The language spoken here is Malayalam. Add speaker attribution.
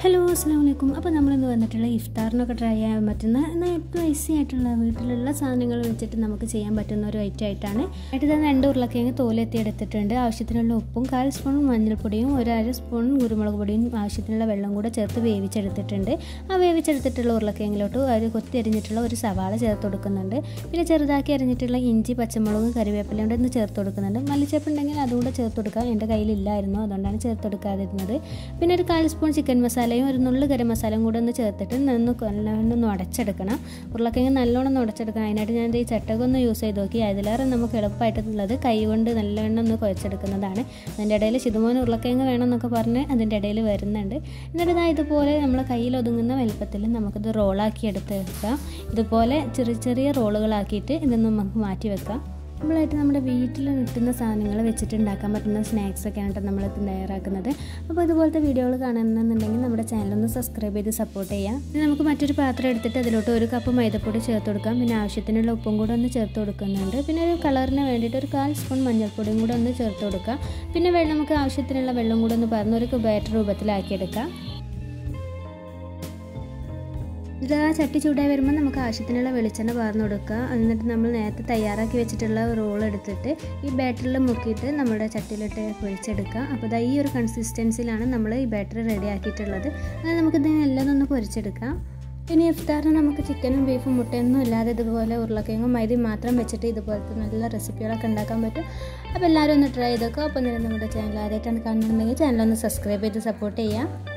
Speaker 1: ഹലോ അസ്സാം വലൈക്കും അപ്പോൾ നമ്മളിന്ന് വന്നിട്ടുള്ള ഇഫ്താറിനൊക്കെ ട്രൈ ചെയ്യാൻ പറ്റുന്ന എന്നാൽ ഏറ്റവും ഈസി ആയിട്ടുള്ള വീട്ടിലുള്ള സാധനങ്ങൾ വെച്ചിട്ട് നമുക്ക് ചെയ്യാൻ പറ്റുന്ന ഒരു ഐറ്റം ആയിട്ടാണ് ആയിട്ട് തന്നെ രണ്ട് ഉരുളക്കിഴങ്ങ് തോലെത്തി എടുത്തിട്ടുണ്ട് ആവശ്യത്തിനുള്ള ഉപ്പും കാൽ സ്പൂൺ മഞ്ഞൾപ്പൊടിയും ഒരു അര സ്പൂൺ കുരുമുളക് പൊടിയും ആവശ്യത്തിനുള്ള വെള്ളം കൂടെ ചേർത്ത് വേവിച്ചെടുത്തിട്ടുണ്ട് ആ വേവിച്ചെടുത്തിട്ടുള്ള ഉരുളക്കിഴങ്ങിലോട്ട് ഒരു കൊത്തി അരിഞ്ഞിട്ടുള്ള ഒരു സവാള ചേർത്ത് കൊടുക്കുന്നുണ്ട് പിന്നെ ചെറുതാക്കി അരിഞ്ഞിട്ടുള്ള ഇഞ്ചി പച്ചമുളകും കറിവേപ്പിലയും കൂടെ ഒന്ന് ചേർത്ത് കൊടുക്കുന്നുണ്ട് മല്ലിച്ചപ്പ് ഉണ്ടെങ്കിൽ അതുകൂടെ ചേർത്ത് കൊടുക്കാം എൻ്റെ കയ്യിലില്ലായിരുന്നു അതുകൊണ്ടാണ് ചേർത്ത് കൊടുക്കാതിരുന്നത് പിന്നെ ഒരു കാൽ സ്പൂൺ ചിക്കൻ മസാലയും ഒരു നുള്ളു ഗരം മസാലയും കൂടെ ഒന്ന് ചേർത്തിട്ട് നിന്ന് നല്ലോണം ഒന്ന് ഉടച്ചെടുക്കണം ഉരുളക്കിഴങ്ങ് നല്ലോണം ഒന്ന് ഉടച്ചെടുക്കണം അതിനായിട്ട് ഞാൻ ഈ ചട്ടകം ഒന്ന് യൂസ് ചെയ്ത് നോക്കി അതിലേറെ നമുക്ക് എളുപ്പമായിട്ടുള്ളത് കൈ കൊണ്ട് നല്ലോണം ഒന്ന് കുഴച്ചെടുക്കുന്നതാണ് അതിൻ്റെ ഇടയിൽ ശുദ്ധമോന് ഉരുളക്കിഴങ്ങ് വേണമെന്നൊക്കെ പറഞ്ഞ് അതിൻ്റെ ഇടയിൽ വരുന്നുണ്ട് എന്നിട്ട് ഇതാ ഇതുപോലെ നമ്മൾ കയ്യിൽ ഒതുങ്ങുന്ന വലുപ്പത്തിൽ നമുക്കിത് റോളാക്കി എടുത്ത് വെക്കാം ഇതുപോലെ ചെറിയ ചെറിയ റോളുകളാക്കിയിട്ട് ഇതൊന്ന് നമുക്ക് മാറ്റി വെക്കാം നമ്മളായിട്ട് നമ്മുടെ വീട്ടിൽ കിട്ടുന്ന സാധനങ്ങൾ വെച്ചിട്ട് ഉണ്ടാക്കാൻ പറ്റുന്ന സ്നാക്സൊക്കെയാണ് കേട്ടോ നമ്മൾ തയ്യാറാക്കുന്നത് അപ്പോൾ ഇതുപോലത്തെ വീഡിയോകൾ കാണണമെന്നുണ്ടെങ്കിൽ നമ്മുടെ ചാനലൊന്ന് സബ്സ്ക്രൈബ് ചെയ്ത് സപ്പോർട്ട് ചെയ്യാം പിന്നെ നമുക്ക് മറ്റൊരു പാത്രം എടുത്തിട്ട് അതിലോട്ട് ഒരു കപ്പ് മൈദപ്പൊടി ചേർത്ത് കൊടുക്കാം പിന്നെ ആവശ്യത്തിനുള്ള ഉപ്പും കൂടെ ഒന്ന് ചേർത്ത് കൊടുക്കുന്നുണ്ട് പിന്നെ ഒരു കളറിന് വേണ്ടിയിട്ട് ഒരു കാൽ സ്പൂൺ മഞ്ഞൾപ്പൊടിയും കൂടെ ഒന്ന് ചേർത്ത് കൊടുക്കാം പിന്നെ വെള്ളം നമുക്ക് ആവശ്യത്തിനുള്ള വെള്ളം കൂടെ ഒന്ന് പറഞ്ഞ് ഒരു ബാറ്റർ രൂപത്തിലാക്കിയെടുക്കാം ഇത് ആ ചട്ടി ചൂടായി വരുമ്പോൾ നമുക്ക് ആവശ്യത്തിനുള്ള വെളിച്ചെണ്ണ പാർന്നു കൊടുക്കുക എന്നിട്ട് നമ്മൾ നേരത്തെ തയ്യാറാക്കി വെച്ചിട്ടുള്ള റോൾ എടുത്തിട്ട് ഈ ബാറ്ററിൽ മുക്കിയിട്ട് നമ്മുടെ ചട്ടിയിലിട്ട് പൊരിച്ചെടുക്കുക അപ്പോൾ ഇതാ ഈ ഒരു കൺസിസ്റ്റൻസിലാണ് നമ്മൾ ഈ ബാറ്ററി റെഡി ആക്കിയിട്ടുള്ളത് അങ്ങനെ നമുക്ക് ഇതിനെല്ലാം ഒന്ന് പൊരിച്ചെടുക്കാം ഇനി ഇഫ്താറിന് നമുക്ക് ചിക്കനും ബീഫും മുട്ടയൊന്നും ഇല്ലാതെ ഇതുപോലെ ഉരുളക്കിഴങ്ങും മൈദയും മാത്രം വെച്ചിട്ട് ഇതുപോലത്തെ നല്ല റെസിപ്പികളൊക്കെ ഉണ്ടാക്കാൻ പറ്റും അപ്പോൾ എല്ലാവരും ഒന്ന് ട്രൈ ചെയ്തേക്കുക അപ്പോൾ നിങ്ങൾ നമ്മുടെ ചാനൽ ആദ്യമായിട്ടാണ് കാണുന്നുണ്ടെങ്കിൽ ചാനലൊന്ന് സബ്സ്ക്രൈബ് ചെയ്ത് സപ്പോർട്ട് ചെയ്യാം